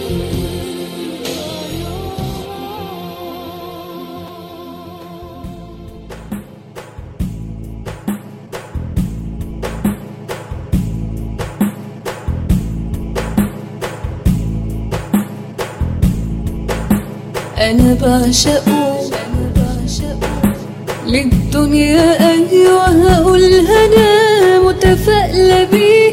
أنا بعشقه للدنيا أيوة هقولها أنا متفائلة بيه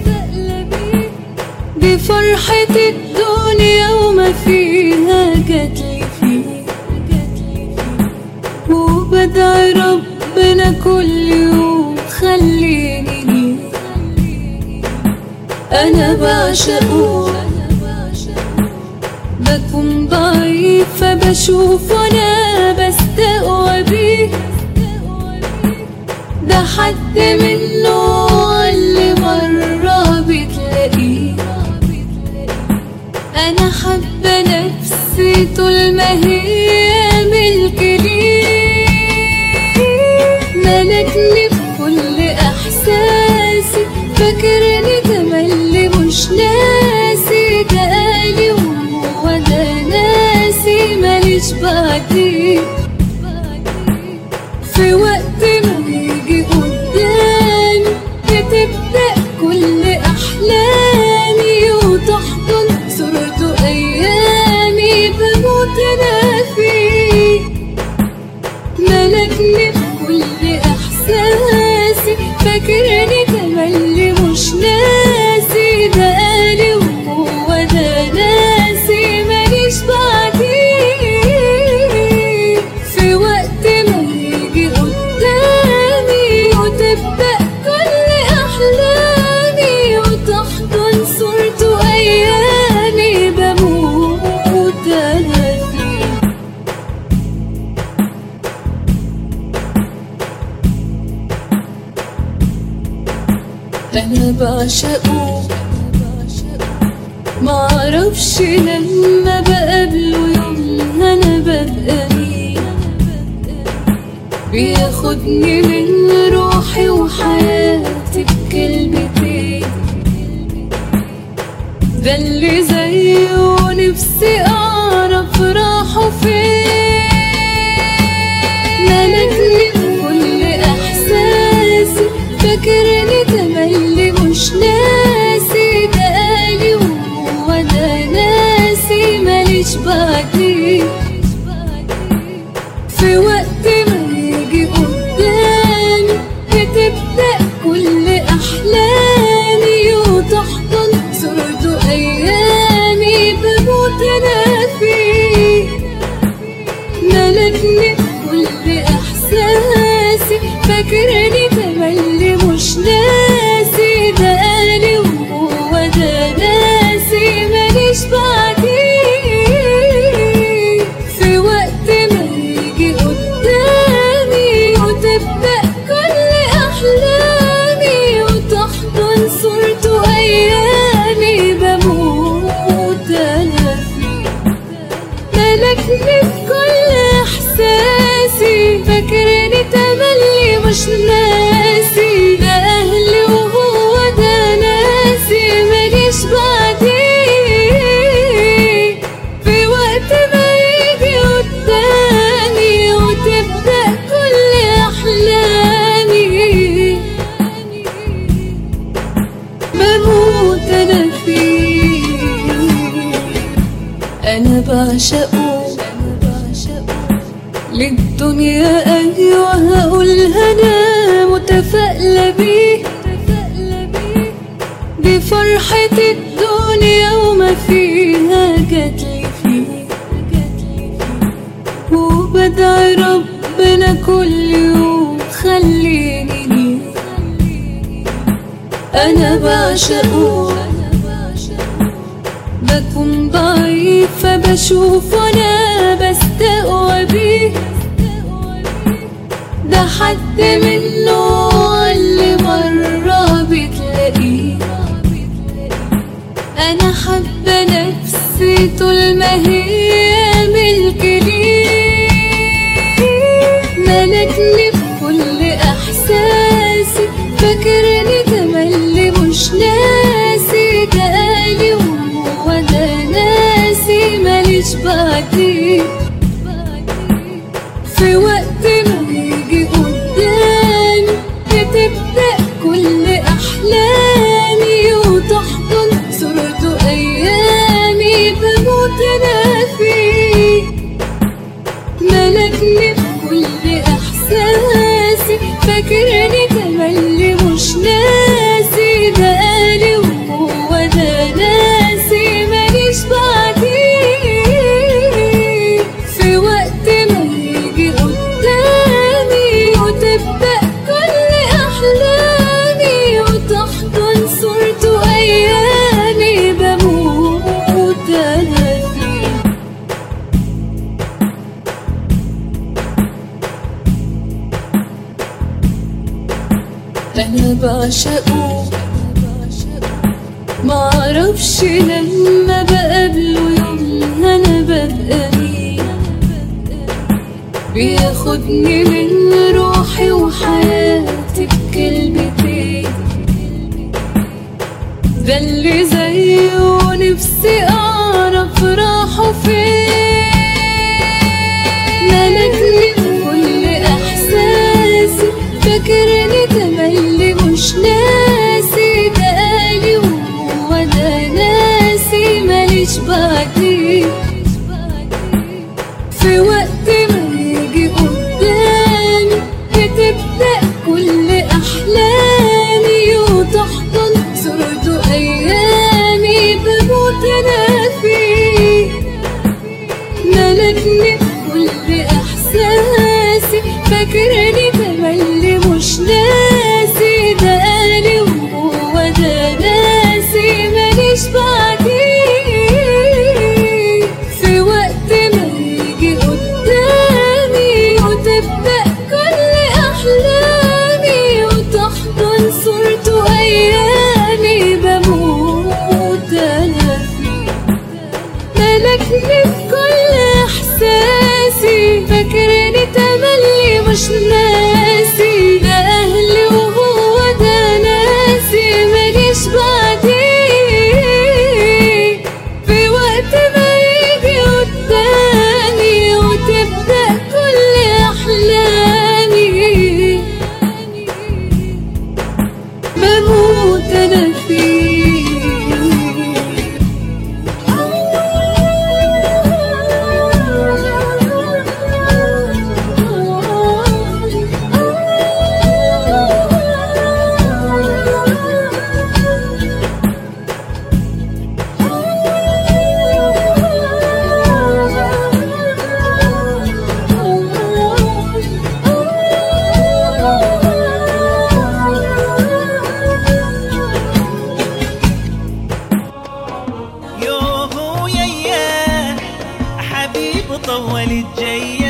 بفرحة الدنيا وما فيها جاتلي فيه وبدعي ربنا كل يوم خليني ليه أنا بعشقه بكون ضعيفة بشوف وانا بستقوى بيه ده حد منه اللي مرة بتلاقيه انا حابة نفسي طول ما هي ملك ليه ملكني بكل احساسي فاكرني تملي مش ناسي ده قالي وهو ده ناسي ماليش بعديه في وقت ما يجي قدامي بتبدأ كل أحلامي وتحضن صورته أيامي بموت أنا فيه ملكني بكل إحساسي فاكرني تملي مش ناسي ده قالي وهو ده ناسي ماليش بعديه في وقت ما يجي قدامي وتبدأ كل أحلامي وتحضن صورته أيامي بموت أنا فيه أنا بعشقه معرفش لما بقابله يوم أنا ببقى مين بياخدني من روحي وحياتي بكلمتين ده اللي زيه نفسي أعرف راحه فين ملكني بكل إحساسي فاكرني تملي مش ناسي ده قالي وهو ده ناسي ماليش بعديه في وقت ما يجي قدامي بتبدأ كل أحلامي وتحضن صورته أيامي بموت أنا فيه ملكني بكل إحساسي فاكرني تملي مش ناسي ده قالي وهو ده ناسي ماليش بعديه في وقت ما يجي قدامي وتبدأ كل أحلامي وتحضن صورته أيامي بموت أنا فيه ملكني بكل إحساسي فاكرني تملي مش ناسي ده أهلي وهو ده ناسي ماليش بعديه في وقت ما يجي قدامي وتبدأ كل أحلامي بموت أنا فيه أنا بعشقه للدنيا أيوة هقولها أنا متفائلة بيه بفرحة الدنيا وما فيها جاتلي فيه وبدعي ربنا كل يوم خليني ليه أنا بعشقه بكون ضعيفة بشوف وانا بستقوى بيه ده حد منه اللي مرة بتلاقيه أنا حابة نفسي طول ما هي ملك ليه ملكني بكل إحساسي فاكرني تملي مش ناسي ده قالي وهو ده ناسي ماليش بعديه في وقت ما يجي قدامي بتبدأ كل أحلامي وتحضن صورته أيامي بموت أنا فيه ملكني بكل إحساسي فاكرني تملي مش ناسي ده قالي وهو ده ناسي ماليش بعديه في وقت ما يجي قدامي وتبدأ كل أحلامي وتحضن صورته أيامي بموت أنا فيه أنا بعشقه معرفش لما بقابله يوم أنا ببقى مين بياخدني من روحي وحياتي بكلمتين ده اللي زيه نفسي أعرف راحه فين ملكني بكل إحساسي فاكرني تملي مش ناسي ده قالي وهو ده ناسي ماليش بعديه في وقت ما يجي قدامي بتبدأ كل أحلامي وتحضن صورته أيامي بموت أنا فيه ملكني بكل إحساسي فاكرني تملي مش ناسي ده قالي وهو ده ناسي ماليش بعديه في وقت ما يجي قدامي وتبدأ كل أحلامي وتحضن صورته أيامي بموت أنا فيه ملكني بكل إحساسي فاكرني تملي مش ناسي ده أهلي وهو ده ناسي ماليش بعديه في وقت ما يجي قدامي وتبدأ كل أحلامي بموت أنا فيه يوهو يا يا حبيب طول الجاي